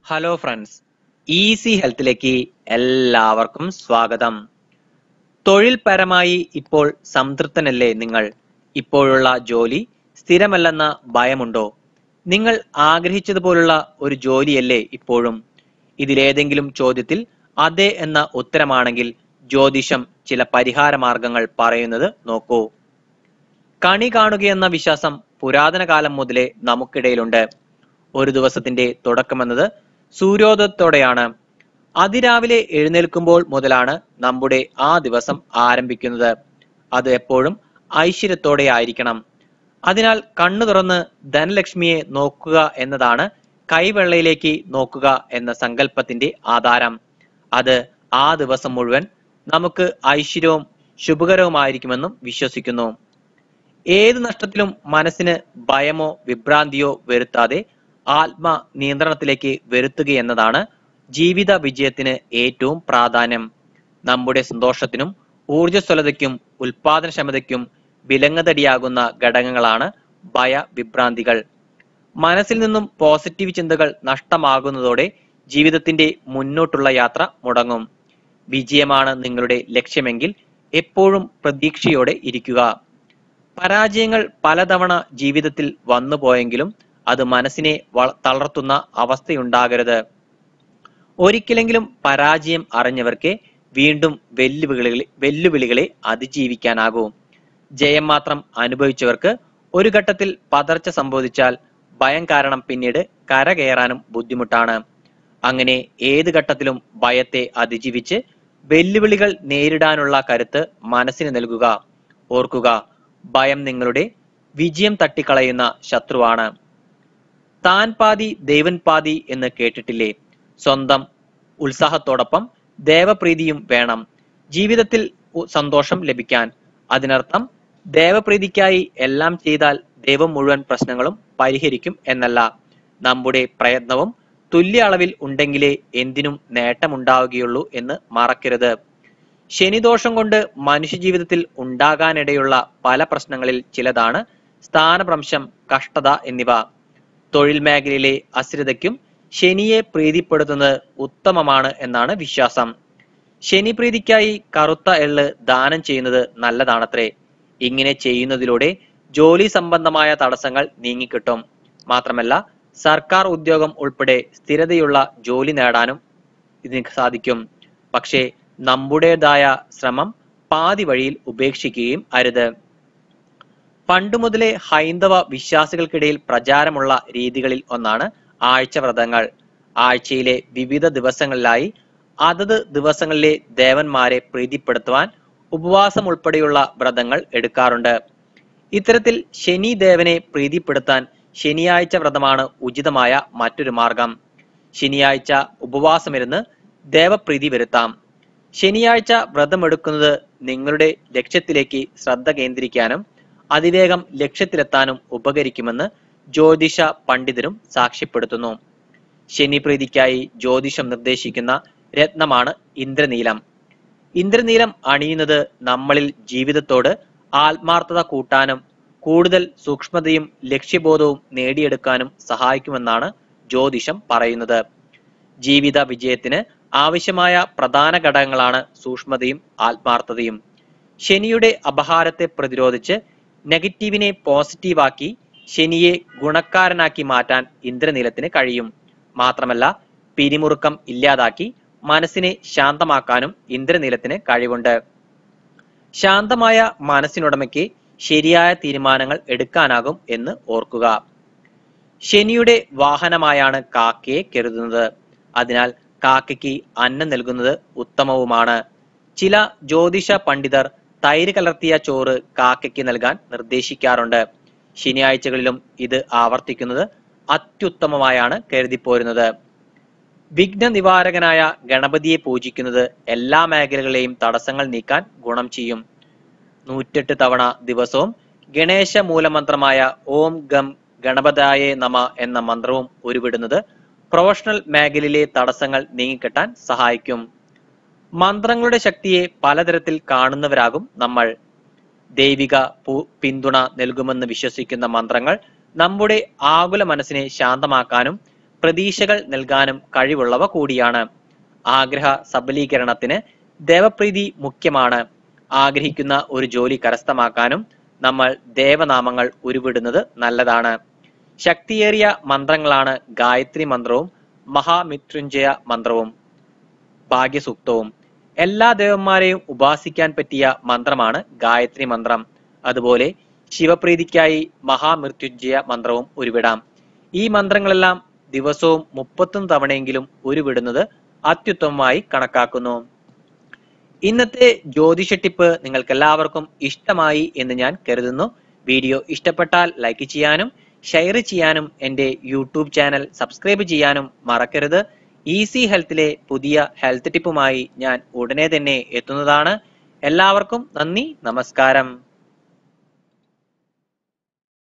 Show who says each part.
Speaker 1: hello friends easy ഹെൽത്തിലേക്ക് എല്ലാവർക്കും സ്വാഗതം തൊഴിൽപരമായി ഇപ്പോൾ സംതൃപ്തനല്ലേ നിങ്ങൾ ഇപ്പോഴുള്ള ജോലി സ്ഥിരമല്ലെന്ന ഭയമുണ്ടോ നിങ്ങൾ ആഗ്രഹിച്ചതുപോലുള്ള ഒരു ജോലിയല്ലേ ഇപ്പോഴും ഇതിലേതെങ്കിലും ചോദ്യത്തിൽ അതെ എന്ന ഉത്തരമാണെങ്കിൽ ജ്യോതിഷം ചില പരിഹാര മാർഗങ്ങൾ പറയുന്നത് നോക്കൂ കണി കാണുകയെന്ന വിശ്വാസം പുരാതന കാലം മുതലേ നമുക്കിടയിലുണ്ട് ഒരു ദിവസത്തിന്റെ തുടക്കമെന്നത് സൂര്യോദയത്തോടെയാണ് അതിരാവിലെ എഴുന്നേൽക്കുമ്പോൾ മുതലാണ് നമ്മുടെ ആ ദിവസം ആരംഭിക്കുന്നത് അത് എപ്പോഴും ഐശ്വര്യത്തോടെ ആയിരിക്കണം അതിനാൽ കണ്ണു തുറന്ന് ധനലക്ഷ്മിയെ നോക്കുക എന്നതാണ് കൈവെള്ളയിലേക്ക് നോക്കുക എന്ന സങ്കല്പത്തിന്റെ ആധാരം അത് ആ ദിവസം മുഴുവൻ നമുക്ക് ഐശ്വര്യവും ശുഭകരവുമായിരിക്കുമെന്നും വിശ്വസിക്കുന്നു ഏത് നഷ്ടത്തിലും മനസ്സിന് ഭയമോ വിഭ്രാന്തിയോ വരുത്താതെ ആത്മ നിയന്ത്രണത്തിലേക്ക് വരുത്തുകയെന്നതാണ് ജീവിത വിജയത്തിന് ഏറ്റവും പ്രാധാന്യം നമ്മുടെ സന്തോഷത്തിനും ഊർജ്ജസ്വലതയ്ക്കും ഉൽപാദനക്ഷമതയ്ക്കും വിലങ്ങതടിയാകുന്ന ഘടകങ്ങളാണ് ഭയ വിഭ്രാന്തികൾ മനസ്സിൽ നിന്നും പോസിറ്റീവ് ചിന്തകൾ നഷ്ടമാകുന്നതോടെ ജീവിതത്തിന്റെ മുന്നോട്ടുള്ള യാത്ര മുടങ്ങും വിജയമാണ് നിങ്ങളുടെ ലക്ഷ്യമെങ്കിൽ എപ്പോഴും പ്രതീക്ഷയോടെ ഇരിക്കുക പരാജയങ്ങൾ പലതവണ ജീവിതത്തിൽ വന്നുപോയെങ്കിലും അത് മനസ്സിനെ വള- തളർത്തുന്ന അവസ്ഥയുണ്ടാകരുത് ഒരിക്കലെങ്കിലും പരാജയം അറിഞ്ഞവർക്ക് വീണ്ടും വെല്ലുവിളികളെ വെല്ലുവിളികളെ അതിജീവിക്കാനാകൂ ജയം മാത്രം അനുഭവിച്ചവർക്ക് ഒരു ഘട്ടത്തിൽ പതർച്ച സംഭവിച്ചാൽ ഭയം കാരണം പിന്നീട് കരകയറാനും ബുദ്ധിമുട്ടാണ് അങ്ങനെ ഏത് ഘട്ടത്തിലും ഭയത്തെ അതിജീവിച്ച് വെല്ലുവിളികൾ നേരിടാനുള്ള കരുത്ത് മനസ്സിന് നൽകുക ഓർക്കുക ഭയം നിങ്ങളുടെ വിജയം തട്ടിക്കളയുന്ന ശത്രുവാണ് താൻ പാതി ദേവൻ പാതി എന്ന് കേട്ടിട്ടില്ലേ സ്വന്തം ഉത്സാഹത്തോടൊപ്പം ദേവപ്രീതിയും വേണം ജീവിതത്തിൽ ഉ- സന്തോഷം ലഭിക്കാൻ അതിനർത്ഥം ദേവപ്രീതിക്കായി എല്ലാം ചെയ്താൽ ദൈവം മുഴുവൻ പ്രശ്നങ്ങളും പരിഹരിക്കും എന്നല്ല നമ്മുടെ പ്രയത്നവും തുല്യ അളവിൽ ഉണ്ടെങ്കിലേ എന്തിനും നേട്ടമുണ്ടാവുകയുള്ളൂ എന്ന് മറക്കരുത് ശനിദോഷം കൊണ്ട് മനുഷ്യജീവിതത്തിൽ ഉണ്ടാകാനിടയുള്ള പല പ്രശ്നങ്ങളിൽ ചിലതാണ് സ്ഥാനഭ്രംശം കഷ്ടത എന്നിവ തൊഴിൽ മേഖലയിലെ അസ്ഥിരതയ്ക്കും ശനിയെ പ്രീതിപ്പെടുത്തുന്നത് ഉത്തമമാണ് എന്നാണ് വിശ്വാസം ശനി പ്രീതിക്കായി കറുത്ത എള്ള് ദാനം ചെയ്യുന്നത് നല്ലതാണത്രേ ഇങ്ങനെ ചെയ്യുന്നതിലൂടെ ജോലി സംബന്ധമായ തടസ്സങ്ങൾ നീങ്ങിക്കിട്ടും മാത്രമല്ല സർക്കാർ ഉദ്യോഗം ഉൾപ്പെടെ സ്ഥിരതയുള്ള ജോലി നേടാനും ഇതിന് സാധിക്കും പക്ഷേ നമ്മുടേതായ ശ്രമം പാതി വഴിയിൽ ഉപേക്ഷിക്കുകയും അരുത് പണ്ടു മുതലേ ഹൈന്ദവ വിശ്വാസികൾക്കിടയിൽ പ്രചാരമുള്ള രീതികളിൽ ഒന്നാണ് ആഴ്ചവ്രതങ്ങൾ ആഴ്ചയിലെ വിവിധ ദിവസങ്ങളിലായി അതത് ദിവസങ്ങളിലെ ദേവന്മാരെ പ്രീതിപ്പെടുത്തുവാൻ ഉപവാസം ഉൾപ്പെടെയുള്ള വ്രതങ്ങൾ എടുക്കാറുണ്ട് ഇത്തരത്തിൽ ശനി ദേവനെ പ്രീതിപ്പെടുത്താൻ ശനിയാഴ്ച വ്രതമാണ് ഉചിതമായ മറ്റൊരു മാർഗം ശനിയാഴ്ച ഉപവാസമിരുന്ന് ദേവപ്രീതി വരുത്താം ശനിയാഴ്ച വ്രതമെടുക്കുന്നത് നിങ്ങളുടെ ലക്ഷ്യത്തിലേക്ക് ശ്രദ്ധ കേന്ദ്രീകരിക്കാനും അതിവേഗം ലക്ഷ്യത്തിലെത്താനും ഉപകരിക്കുമെന്ന് ജ്യോതിഷ പണ്ഡിതരും സാക്ഷ്യപ്പെടുത്തുന്നു ശനി പ്രീതിക്കായി ജ്യോതിഷം നിർദ്ദേശിക്കുന്ന രത്നമാണ് ഇന്ദ്രനീലം ഇന്ദ്രനീലം അണിയുന്നത് നമ്മളിൽ ജീവിതത്തോട് ആത്മാർത്ഥത കൂട്ടാനും കൂടുതൽ സൂക്ഷ്മതയും ലക്ഷ്യബോധവും നേടിയെടുക്കാനും സഹായിക്കുമെന്നാണ് ജ്യോതിഷം പറയുന്നത് ജീവിത വിജയത്തിന് ആവശ്യമായ പ്രധാന ഘടകങ്ങളാണ് സൂക്ഷ്മതയും ആത്മാർത്ഥതയും ശനിയുടെ അപഹാരത്തെ പ്രതിരോധിച്ച് നെഗറ്റീവിനെ പോസിറ്റീവാക്കി ശനിയെ ഗുണക്കാരനാക്കി മാറ്റാൻ ഇന്ദ്രനീലത്തിന് കഴിയും മാത്രമല്ല പിരിമുറുക്കം ഇല്ലാതാക്കി മനസ്സിനെ ശാന്തമാക്കാനും ഇന്ദ്രനീലത്തിന് കഴിവുണ്ട് ശാന്തമായ മനസ്സിനുടമയ്ക്ക് ശരിയായ തീരുമാനങ്ങൾ എടുക്കാനാകും എന്ന് ഓർക്കുക ശനിയുടെ വാഹനമായാണ് കാക്കയെ കരുതുന്നത് അതിനാൽ കാക്കയ്ക്ക് അന്നം നൽകുന്നത് ഉത്തമവുമാണ് ചില ജ്യോതിഷ പണ്ഡിതർ തൈര് കലർത്തിയ ചോറ് കാക്കയ്ക്ക് നൽകാൻ നിർദ്ദേശിക്കാറുണ്ട് ശനിയാഴ്ചകളിലും ഇത് ആവർത്തിക്കുന്നത് അത്യുത്തമമായാണ് കരുതിപ്പോരുന്നത് വിഘ്ന നിവാരകനായ ഗണപതിയെ പൂജിക്കുന്നത് എല്ലാ മേഖലകളെയും തടസ്സങ്ങൾ നീക്കാൻ ഗുണം ചെയ്യും നൂറ്റെട്ട് തവണ ദിവസവും ഗണേശ മൂലമന്ത്രമായ ഓം ഗം ഗണപതായേ നമ എന്ന മന്ത്രവും ഉരുവിടുന്നത് പ്രൊഫഷണൽ മേഖലയിലെ തടസ്സങ്ങൾ നീങ്ങിക്കിട്ടാൻ സഹായിക്കും മന്ത്രങ്ങളുടെ ശക്തിയെ പലതരത്തിൽ കാണുന്നവരാകും നമ്മൾ ദൈവിക പു- പിന്തുണ നൽകുമെന്ന് വിശ്വസിക്കുന്ന മന്ത്രങ്ങൾ നമ്മുടെ ആകുല മനസ്സിനെ ശാന്തമാക്കാനും പ്രതീക്ഷകൾ നൽകാനും കഴിവുള്ളവ കൂടിയാണ് ആഗ്രഹ സബലീകരണത്തിന് ദേവപ്രീതി മുഖ്യമാണ് ആഗ്രഹിക്കുന്ന ഒരു ജോലി കരസ്ഥമാക്കാനും നമ്മൾ ദേവനാമങ്ങൾ ഉരുവിടുന്നത് നല്ലതാണ് ശക്തിയേറിയ മന്ത്രങ്ങളാണ് ഗായത്രി മന്ത്രവും മഹാമൃത്യുഞ്ജയ മന്ത്രവും ഭാഗ്യസൂക്തവും എല്ലാ ദേവന്മാരെയും ഉപാസിക്കാൻ പറ്റിയ മന്ത്രമാണ് ഗായത്രി മന്ത്രം അതുപോലെ ശിവപ്രീതിക്കായി മഹാമൃത്യുഞ്ജയ മന്ത്രവും ഉരുവിടാം ഈ മന്ത്രങ്ങളെല്ലാം ദിവസവും മുപ്പത്തൊന്ന് തവണയെങ്കിലും ഉരുവിടുന്നത് അത്യുത്തമമായി കണക്കാക്കുന്നു ഇന്നത്തെ ജ്യോതിഷ ടിപ്പ് നിങ്ങൾക്ക് എല്ലാവർക്കും ഇഷ്ടമായി എന്ന് ഞാൻ കരുതുന്നു വീഡിയോ ഇഷ്ടപ്പെട്ടാൽ ലൈക്ക് ചെയ്യാനും ഷെയർ ചെയ്യാനും എൻ്റെ യൂട്യൂബ് ചാനൽ സബ്സ്ക്രൈബ് ചെയ്യാനും മറക്കരുത് ഈസി ഹെൽത്തിലെ പുതിയ ഹെൽത്ത് ടിപ്പുമായി ഞാൻ ഉടനെ തന്നെ എത്തുന്നതാണ് എല്ലാവർക്കും നന്ദി നമസ്കാരം